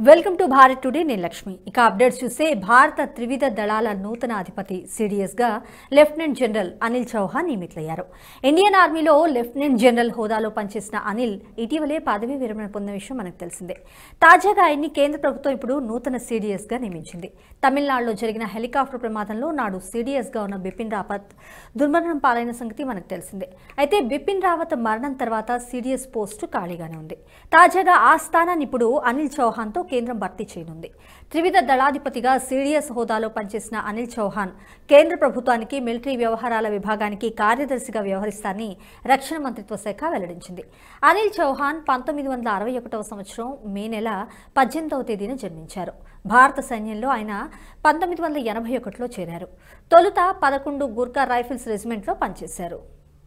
welcome to Bharat today నేను లక్ష్మి ఇక updates చూస్తే భారత త్రివిధ దళాల నూతన అధిపతి సిడిఎస్ గా లెఫ్టినెంట్ జనరల్ అనిల్ చౌహాన్ నియమితులయ్యారు ఇండియన్ ఆర్మీలో లెఫ్టినెంట్ జనరల్ హోదాలో పనిచేసిన అనిల్ ఇటీవలే పదవీ విరమణ పొందిన విషయం మనకు తెలిసిందే తాజాగా ఆయన్ని కేంద్ర ప్రభుత్వం ఇప్పుడు నూతన సిడిఎస్ గా నియమించింది తమిళనాడులో జరిగిన హెలికాప్టర్ ప్రమాదంలో నాడు సిడిఎస్ గా ఉన్న బిపిన్ రావత్ దుర్మరణం పాలైన సంగతి మనకు తెలిసిందే అయితే బిపిన్ రావత్ మరణం తర్వాత సిడిఎస్ పోస్టు ఖాళీగానే ఉంది తాజాగా ఆ స్థానాన్ని ఇప్పుడు అనిల్ చౌహాన్తో కేంద్రం భర్తీ చేయనుంది త్రివిధ దళాధిపతిగా సిడిఎస్ హోదాలో పనిచేసిన అనిల్ చౌహాన్ కేంద్ర ప్రభుత్వానికి మిలిటరీ వ్యవహారాల విభాగానికి కార్యదర్శిగా వ్యవహరిస్తారని రక్షణ మంత్రిత్వ శాఖ వెల్లడించింది అనిల్ చౌహాన్ పంతొమ్మిది వందల అరవై ఒకటవ సంవత్సరం మే నెల పద్దెనిమిదవ తేదీన జన్మించారు భారత సైన్యంలో ఆయన పంతొమ్మిది వందల ఎనభై ఒకటిలో చేరారు తొలుత పదకొండు గూర్ఖా రైఫిల్స్ రెజిమెంట్లో పనిచేశారు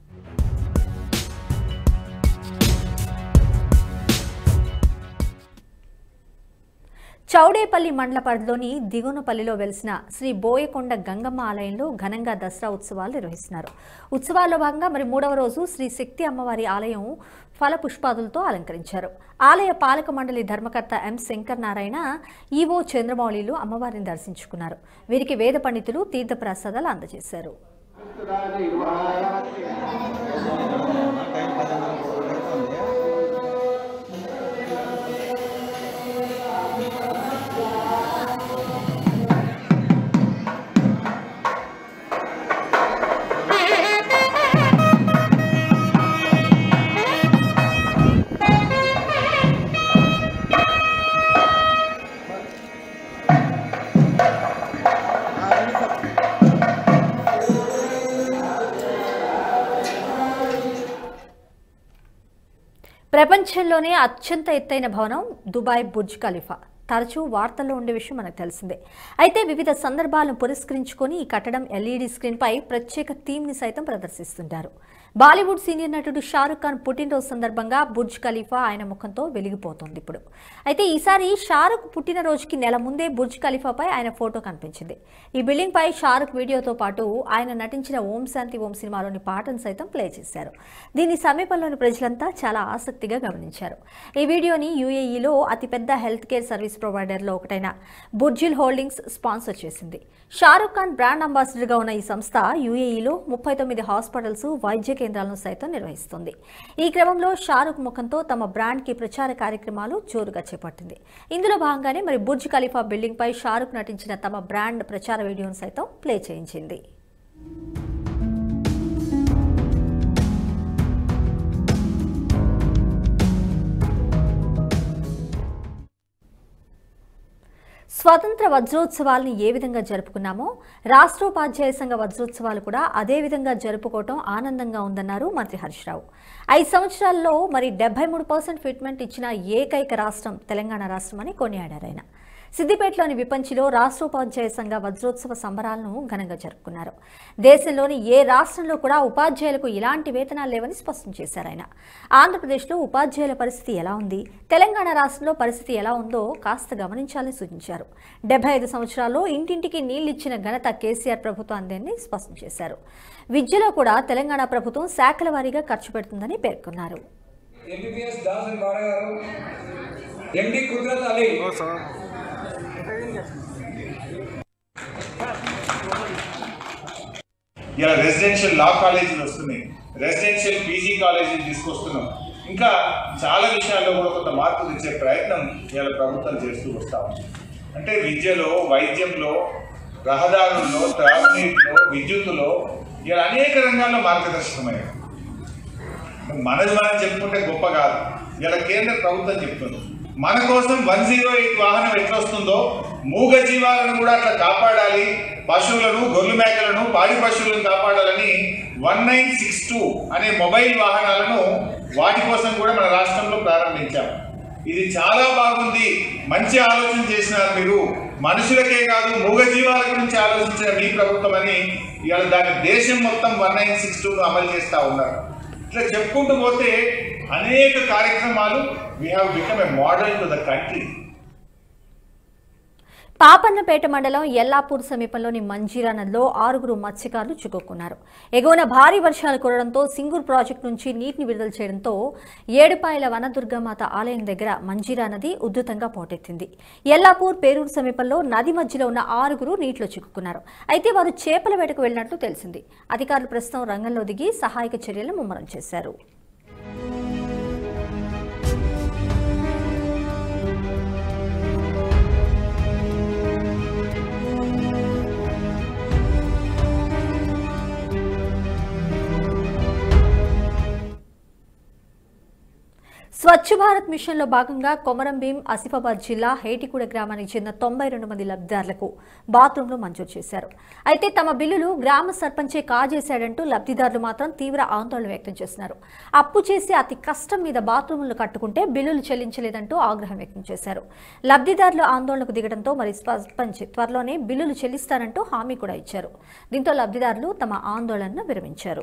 చౌడేపల్లి మండల పరిధిలోని దిగునపల్లిలో వెలిసిన శ్రీ బోయకొండ గంగమ్మ ఆలయంలో ఘనంగా దసరా ఉత్సవాలు నిర్వహిస్తున్నారు ఉత్సవాల్లో భాగంగా మరి మూడవ రోజు శ్రీ శక్తి అమ్మవారి ఆలయం ఫల పుష్పాదులతో అలంకరించారు ఆలయ పాలక మండలి ధర్మకర్త ఎం శంకర్ నారాయణ ఈవో చంద్రమౌళిలు అమ్మవారిని దర్శించుకున్నారు వీరికి వేద పండితులు తీర్థప్రసాదాలు అందజేశారు ప్రపంచంలోనే అత్యంత ఎత్తైన భవనం దుబాయ్ బుర్జ్ ఖలీఫా తరచూ వార్తల్లో ఉండే విషయం మనకు తెలిసిందే అయితే వివిధ సందర్భాలను పురస్కరించుకొని ఈ కట్టడం ఎల్ఈడి స్క్రీన్పై ప్రత్యేక థీమ్ని సైతం ప్రదర్శిస్తుంటారు బాలీవుడ్ సీనియర్ నటుడు షారుఖ్ ఖాన్ పుట్టినరోజు సందర్భంగా బుర్జ్ ఖలీఫా ఆయన ముఖంతో వెలిగిపోతోంది ఇప్పుడు అయితే ఈసారి షారుఖ్ పుట్టినరోజుకి నెల ముందే బుర్జ్ ఖలీఫాపై ఆయన ఫోటో కనిపించింది ఈ బిల్డింగ్ పై షారుఖ్ వీడియోతో పాటు ఆయన నటించిన ఓం శాంతి ఓం సినిమాలోని పాటను సైతం ప్లే చేశారు దీని సమీపంలోని ప్రజలంతా చాలా ఆసక్తిగా గమనించారు ఈ వీడియోని యూఏఈలో అతిపెద్ద హెల్త్ కేర్ సర్వీస్ ప్రొవైడర్లో ఒకటైన బుర్జిల్ హోల్డింగ్స్ స్పాన్సర్ చేసింది షారుఖ్ ఖాన్ బ్రాండ్ అంబాసిడర్గా ఉన్న ఈ సంస్థ యూఏఈలో ముప్పై తొమ్మిది హాస్పిటల్స్ వైద్య కేంద్రాలను సైతం నిర్వహిస్తుంది ఈ క్రమంలో షారుఖ్ ముఖంతో తమ బ్రాండ్కి ప్రచార కార్యక్రమాలు జోరుగా చేపట్టింది ఇందులో భాగంగానే మరి బుర్జ్ ఖలీఫా బిల్డింగ్ పై షారుఖ్ నటించిన తమ బ్రాండ్ ప్రచార వీడియోను సైతం ప్లే చేయించింది స్వతంత్ర వజ్రోత్సవాలను ఏ విధంగా జరుపుకున్నామో రాష్ట్రోపాధ్యాయ సంఘ వజ్రోత్సవాలు కూడా అదే విధంగా జరుపుకోవటం ఆనందంగా ఉందన్నారు మంత్రి హరీష్ రావు ఐదు సంవత్సరాల్లో మరి డెబ్బై మూడు పర్సెంట్ ఫిట్మెంట్ ఇచ్చిన ఏకైక రాష్ట్రం తెలంగాణ రాష్ట్రం అని కొనియాడారు ఆయన సిద్దిపేటలోని విపంచిలో రాష్ట్రోపాధ్యాయ సంఘ వజ్రోత్సవ సంబరాలను ఘనంగా జరుపుకున్నారు దేశంలోని ఏ రాష్ట్రంలో కూడా ఉపాధ్యాయులకు ఇలాంటి వేతనాలు లేవని స్పష్టం చేశారు ఆయన ఆంధ్రప్రదేశ్లో ఉపాధ్యాయుల పరిస్థితి ఎలా ఉంది తెలంగాణ రాష్ట్రంలో పరిస్థితి ఎలా ఉందో కాస్త గమనించాలని సూచించారు డెబ్బై ఐదు సంవత్సరాల్లో ఇంటింటికి నీళ్లిచ్చిన ఘనత కేసీఆర్ ప్రభుత్వాన్ని స్పష్టం చేశారు విద్యలో కూడా తెలంగాణ ప్రభుత్వం శాఖల వారీగా ఖర్చు పెడుతుందని పేర్కొన్నారు ఎంబీబీఎస్ దాసన్ బాడ గారు ఎండి కుదరత్ అలీ ఇలా రెసిడెన్షియల్ లా కాలేజీలు వస్తున్నాయి రెసిడెన్షియల్ పీజీ కాలేజీలు తీసుకొస్తున్నాం ఇంకా చాలా విషయాల్లో కూడా కొంత మార్పు తెచ్చే ప్రయత్నం ఇలా ప్రభుత్వం చేస్తూ వస్తా ఉంది అంటే విద్యలో వైద్యంలో రహదారుల్లో త్రాగునీటిలో విద్యుత్తులో ఇలా అనేక రంగాల్లో మార్గదర్శకమైనవి మనది మనం చెప్పుకుంటే గొప్ప కాదు ఇలా కేంద్ర ప్రభుత్వం చెప్తుంది మన కోసం వన్ జీరో ఎయిట్ వాహనం ఎట్లా వస్తుందో మూగ జీవాలను కూడా అట్లా కాపాడాలి పశువులను గొర్రెల మేకలను పాడి పశువులను కాపాడాలని వన్ నైన్ సిక్స్ టూ అనే మొబైల్ వాహనాలను వాటి కోసం కూడా మన రాష్ట్రంలో ప్రారంభించాం ఇది చాలా బాగుంది మంచి ఆలోచన చేసినారు మీరు మనుషులకే కాదు మూగ జీవాల గురించి ఆలోచించిన మీ ప్రభుత్వం అని ఇవాళ దాని దేశం మొత్తం వన్ నైన్ సిక్స్ టూను అమలు చేస్తూ ఉన్నారు ఇట్లా చెప్పుకుంటూ పోతే అనేక కార్యక్రమాలు we have become a model to the country Papannapet మండలం ఎల్లాపూర్ సమీపంలోని మంజీరా నదిలో ఆరుగురు మత్స్యకారులు చిక్కుకున్నారు ఎగువన భారీ వర్షాలు కురడంతో సింగూర్ ప్రాజెక్టు నుంచి నీటిని విడుదల చేయడంతో ఏడుపాయల వనదుర్గామాత ఆలయం దగ్గర మంజీరా నది ఉధృతంగా పోటెత్తింది ఎల్లాపూర్ పేరూరు సమీపంలో నది మధ్యలో ఉన్న ఆరుగురు నీటిలో చిక్కుకున్నారు అయితే వారు చేపల వేటకు వెళ్లినట్లు తెలిసింది అధికారులు ప్రస్తుతం రంగంలో దిగి సహాయక చర్యలు ముమ్మరం చేశారు స్వచ్ఛ భారత్ మిషన్లో భాగంగా కొమరం భీం ఆసిఫాబాద్ జిల్లా హేటిగూడ గ్రామానికి చెందిన తొంభై రెండు మంది లబ్ధిదారులకు బాత్రూంలు మంజూరు చేశారు అయితే తమ బిల్లులు గ్రామ సర్పంచే కాజేశాడంటూ లబ్ధిదారులు మాత్రం తీవ్ర ఆందోళన వ్యక్తం చేస్తున్నారు అప్పు చేసి అతి కష్టం మీద బాత్రూములు కట్టుకుంటే బిల్లులు చెల్లించలేదంటూ ఆగ్రహం వ్యక్తం చేశారు లబ్ధిదారులు ఆందోళనకు దిగడంతో మరి సర్పంచ్ త్వరలోనే బిల్లులు చెల్లిస్తారంటూ హామీ కూడా ఇచ్చారు దీంతో లబ్ధిదారులు తమ ఆందోళనను విరమించారు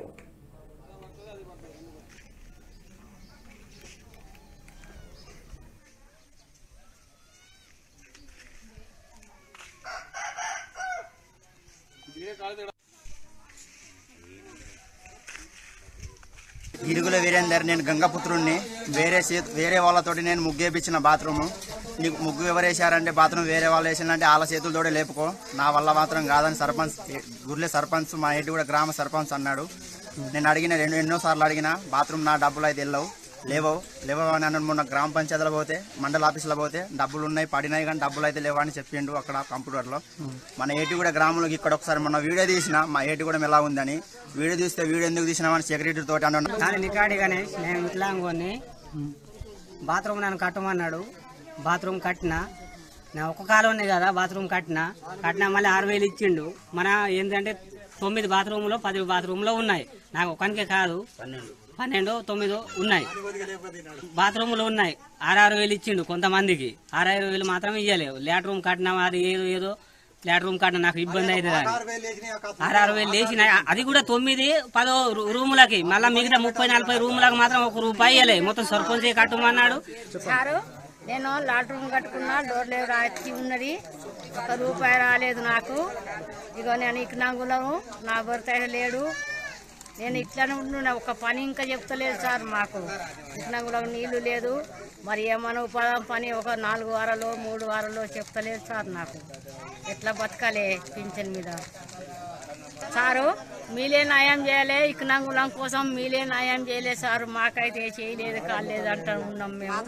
ఇరుగుల వీరేందర్ నేను గంగపుత్రుణ్ణి వేరే సే వేరే వాళ్ళతోటి నేను ముగ్గు వేపించిన బాత్రూము నీకు ముగ్గు ఎవరు వేసారంటే బాత్రూమ్ వేరే వాళ్ళు వేసిందంటే వాళ్ళ చేతులతోటే లేపుకో నా వల్ల మాత్రం కాదని సర్పంచ్ గుర్లే సర్పంచ్ మా ఇంటి కూడా గ్రామ సర్పంచ్ అన్నాడు నేను అడిగిన రెండు ఎన్నో సార్లు అడిగిన బాత్రూమ్ నా డబ్బులు అయితే వెళ్ళవు లేవవు లేవవు అని అన్నాడు మొన్న గ్రామ పంచాయతీలో పోతే మండల ఆఫీసులో పోతే డబ్బులు ఉన్నాయి పడినాయి కానీ డబ్బులు అయితే లేవా అని చెప్పిండు అక్కడ కంప్యూటర్లో మన ఏటి కూడా గ్రామంలోకి ఇక్కడ ఒకసారి మొన్న వీడియో తీసిన మా ఏటి కూడా ఎలా ఉందని వీడియో తీస్తే వీడియో ఎందుకు తీసినామని సెక్రటరీ తోటి అన్నాడు నాని నికాడి గణేష్ నేను వికలాంగుని బాత్రూమ్ నన్ను కట్టమన్నాడు బాత్రూమ్ కట్టిన నా ఒక కాలం ఉంది కదా బాత్రూమ్ కట్టిన కట్టిన మళ్ళీ ఆరు వేలు ఇచ్చిండు మన ఏంటంటే తొమ్మిది బాత్రూంలో పది బాత్రూంలో ఉన్నాయి నాకు ఒకనికే కాదు పన్నెండు తొమ్మిది ఉన్నాయి బాత్రూములు ఉన్నాయి ఆరారు వేలు ఇచ్చిండు కొంతమందికి ఆరారు వేలు మాత్రం ఇవ్వలేవు లేట్ రూమ్ కట్టినా అది ఏదో ఏదో లేట్ రూమ్ కట్టిన నాకు ఇబ్బంది అవుతుంది అని ఆరారు వేలు లేచిన అది కూడా తొమ్మిది పదో రూ- రూములకి మళ్ళీ మిగతా ముప్పై నలభై రూములకు మాత్రం ఒక రూపాయి ఇవ్వలే మొత్తం సర్పంచ్ కట్టమన్నాడు సారు నేను లాట్రూమ్ కట్టుకున్నా డోర్లు రాచి ఉన్నది ఒక రూపాయి రాలేదు నాకు ఇగో నేను ఇక్కడంగులను నా భర్త ఆయన లేడు నేను ఇట్లానే ఉంటున్నా ఒక పని ఇంకా చెప్తలేదు సార్ మాకు ఇక్కడంగులకు నీళ్లు లేదు మరి ఏమన్నా ఉపాధి పని ఒక నాలుగు వారాలు మూడు వారాలు చెప్తలేదు సార్ నాకు ఎట్లా బతకాలి పింఛన్ మీద సారు మీలే న్యాయం చేయలే ఇక్కడంగులం కోసం మీలే న్యాయం చేయలేదు సారు మాకైతే చేయలేదు కాలేదు అంటూ ఉన్నాం మేము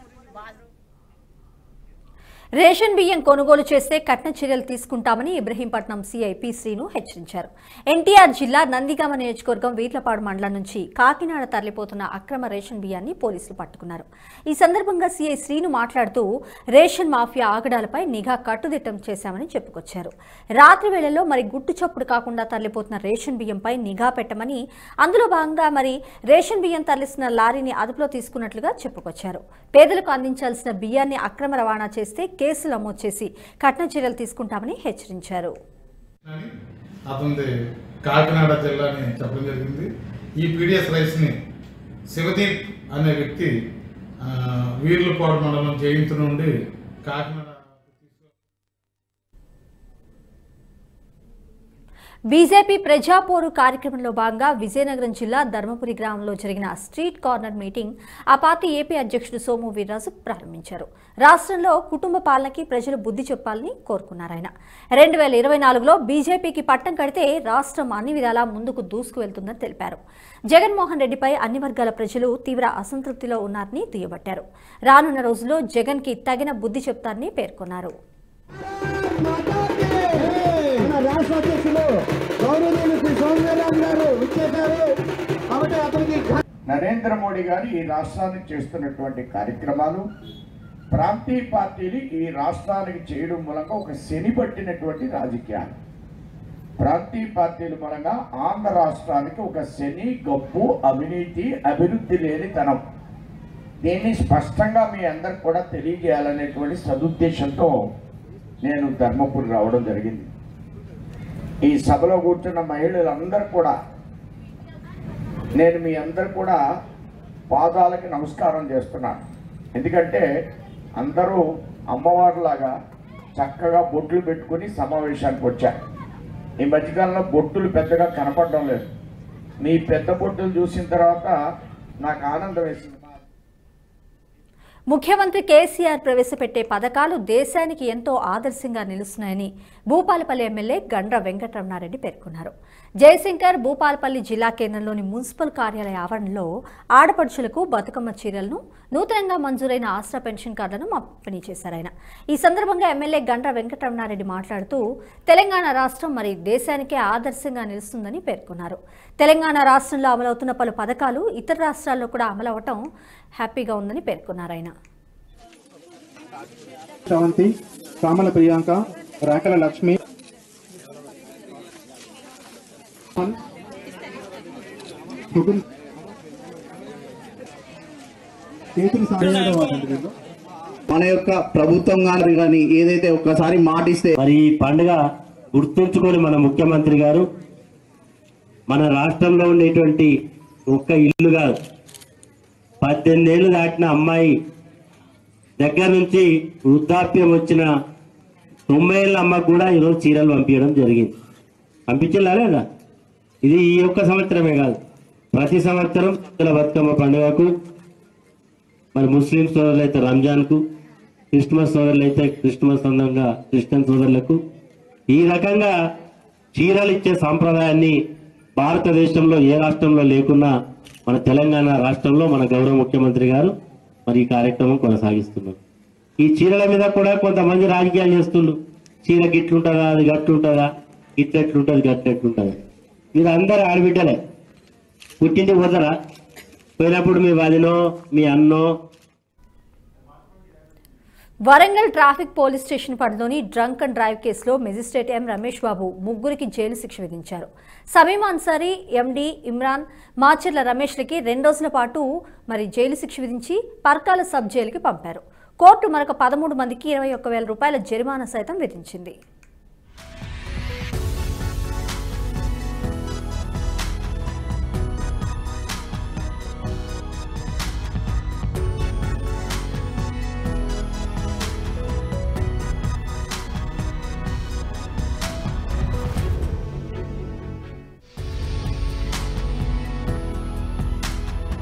రేషన్ బియ్యం కొనుగోలు చేస్తే కఠిన చర్యలు తీసుకుంటామని ఇబ్రహీంపట్నం సీఐ పి శ్రీను హెచ్చరించారు ఎన్టీఆర్ జిల్లా నందిగామ నియోజకవర్గం వీట్లపాడు మండలం నుంచి కాకినాడ తరలిపోతున్న అక్రమ రేషన్ బియ్యాన్ని పోలీసులు పట్టుకున్నారు ఈ సందర్భంగా సీఐ శ్రీను మాట్లాడుతూ రేషన్ మాఫియా ఆగడాలపై నిఘా కట్టుదిట్టం చేశామని చెప్పుకొచ్చారు రాత్రి వేళల్లో మరి గుట్టు చప్పుడు కాకుండా తరలిపోతున్న రేషన్ బియ్యంపై నిఘా పెట్టమని అందులో భాగంగా మరి రేషన్ బియ్యం తరలిస్తున్న లారీని అదుపులో తీసుకున్నట్లుగా చెప్పుకొచ్చారు పేదలకు అందించాల్సిన బియ్యాన్ని అక్రమ రవాణా చేస్తే కేసులు నమోదు చేసి కఠిన చర్యలు తీసుకుంటామని హెచ్చరించారు అని అతనిది కాకినాడ జిల్లా అని చెప్పడం జరిగింది ఈ పీడిఎస్ రైస్ని శివదీప్ అనే వ్యక్తి ఆ, వీర్లపాడు మండలం జయంతి నుండి కాకినాడ బీజేపీ ప్రజాపోరు కార్యక్రమంలో భాగంగా విజయనగరం జిల్లా ధర్మపురి గ్రామంలో జరిగిన స్ట్రీట్ కార్నర్ మీటింగ్ ఆ పార్టీ ఏపీ అధ్యక్షుడు సోము వీర్రాజు ప్రారంభించారు రాష్ట్రంలో కుటుంబ పాలనకి ప్రజలు బుద్ధి చెప్పాలని కోరుకున్నారు ఆయన రెండు వేల ఇరవై నాలుగులో బీజేపీకి పట్టం కడితే రాష్ట్రం అన్ని విధాలా ముందుకు దూసుకు వెళ్తుందని తెలిపారు జగన్మోహన్ రెడ్డిపై అన్ని వర్గాల ప్రజలు తీవ్ర అసంతృప్తిలో ఉన్నారని దుయ్యబట్టారు రానున్న రోజుల్లో జగన్కి తగిన బుద్ధి చెప్తారని పేర్కొన్నారు మన రాష్ట్ర అధ్యక్షులు గౌరవనీయులు శ్రీ సోమవీరరావు గారు విచ్చేశారు కాబట్టి అతనికి నరేంద్ర మోడీ గారు ఈ రాష్ట్రానికి చేస్తున్నటువంటి కార్యక్రమాలు ప్రాంతీయ పార్టీలు ఈ రాష్ట్రానికి చేయడం మూలంగా ఒక శని పట్టినటువంటి రాజకీయాలు ప్రాంతీయ పార్టీల మూలంగా ఆంధ్ర రాష్ట్రానికి ఒక శని గప్పు అవినీతి అభివృద్ధి లేనితనం దీన్ని స్పష్టంగా మీ అందరికి కూడా తెలియజేయాలనేటువంటి సదుద్దేశంతో నేను ధర్మపురి రావడం జరిగింది ఈ సభలో కూర్చున్న మహిళలందరూ కూడా నేను మీ అందరు కూడా పాదాలకి నమస్కారం చేస్తున్నాను ఎందుకంటే అందరూ అమ్మవారిలాగా చక్కగా బొట్లు పెట్టుకొని సమావేశానికి వచ్చా ఈ మధ్యకాలంలో బొట్టులు పెద్దగా కనపడడం లేదు మీ పెద్ద బొట్టులు చూసిన తర్వాత నాకు ఆనందం వేసింది ముఖ్యమంత్రి కేసీఆర్ ప్రవేశపెట్టే పథకాలు దేశానికి ఎంతో ఆదర్శంగా నిలుస్తున్నాయని భూపాలపల్లి ఎమ్మెల్యే గండ్ర వెంకటరమణారెడ్డి పేర్కొన్నారు జయశంకర్ భూపాలపల్లి జిల్లా కేంద్రంలోని మున్సిపల్ కార్యాలయ ఆవరణలో ఆడపడుచులకు బతుకమ్మ చీరలను నూతనంగా మంజూరైన ఆసరా పెన్షన్ కార్డులను పంపిణీ చేశారు ఆయన ఈ సందర్భంగా ఎమ్మెల్యే గండ్ర వెంకటరమణారెడ్డి మాట్లాడుతూ తెలంగాణ రాష్ట్రం మరి దేశానికే ఆదర్శంగా నిలుస్తుందని పేర్కొన్నారు తెలంగాణ రాష్ట్రంలో అమలవుతున్న పలు పథకాలు ఇతర రాష్ట్రాల్లో కూడా అమలవటం హ్యాపీగా ఉందని పేర్కొన్నారు ఆయన శ్రవంతి కామల ప్రియాంక రాకల లక్ష్మి కుటుంబ చేతులు సాగడం మన యొక్క ప్రభుత్వం గారు కానీ ఏదైతే ఒక్కసారి మాటిస్తే మరి ఈ పండుగ గుర్తుంచుకొని మన ముఖ్యమంత్రి గారు మన రాష్ట్రంలో ఉండేటువంటి ఒక్క ఇల్లు కాదు పద్దెనిమిది ఏళ్ళు దాటిన అమ్మాయి దగ్గర నుంచి వృద్ధాప్యం వచ్చిన తొంభై ఏళ్ళ అమ్మకు కూడా ఈరోజు చీరలు పంపించడం జరిగింది పంపించలే లేదా ఇది ఈ ఒక్క సంవత్సరమే కాదు ప్రతి సంవత్సరం సద్దుల బతుకమ్మ పండుగకు మరి ముస్లిం సోదరులు అయితే రంజాన్కు క్రిస్మస్ సోదరులు అయితే క్రిస్మస్ సందంగా క్రిస్టియన్ సోదరులకు ఈ రకంగా చీరలు ఇచ్చే సాంప్రదాయాన్ని భారతదేశంలో ఏ రాష్ట్రంలో లేకున్నా మన తెలంగాణ రాష్ట్రంలో మన గౌరవ ముఖ్యమంత్రి గారు మరి ఈ కార్యక్రమం కొనసాగిస్తున్నారు ఈ చీరల మీద కూడా కొంతమంది రాజకీయాలు చేస్తుండ్రు చీర గిట్లుంటుందా అది గట్లుంటుందా ఇట్లెట్లుంటుంది గట్లెట్లుంటుంది మీరు అందరు ఆడబిడ్డలే పుట్టింటికి పోతారా పోయినప్పుడు మీ వదినో మీ అన్నో వరంగల్ ట్రాఫిక్ పోలీస్ స్టేషన్ పరిధిలోని డ్రంక్ అండ్ డ్రైవ్ కేసులో మెజిస్ట్రేట్ ఎం రమేష్ బాబు ముగ్గురికి జైలు శిక్ష విధించారు సమీం అన్సారీ ఎండి ఇమ్రాన్ మాచర్ల రమేష్లకి రెండు రోజుల పాటు మరి జైలు శిక్ష విధించి పర్కాల సబ్ జైలుకి పంపారు కోర్టు మరొక పదమూడు మందికి ఇరవై ఒక్క వేల రూపాయల జరిమానా సైతం విధించింది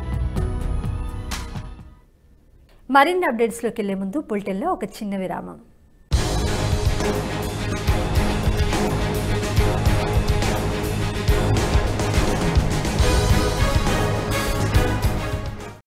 మరిన్ని అప్డేట్స్లోకి వెళ్లే ముందు బులెటిన్లో ఒక చిన్న విరామం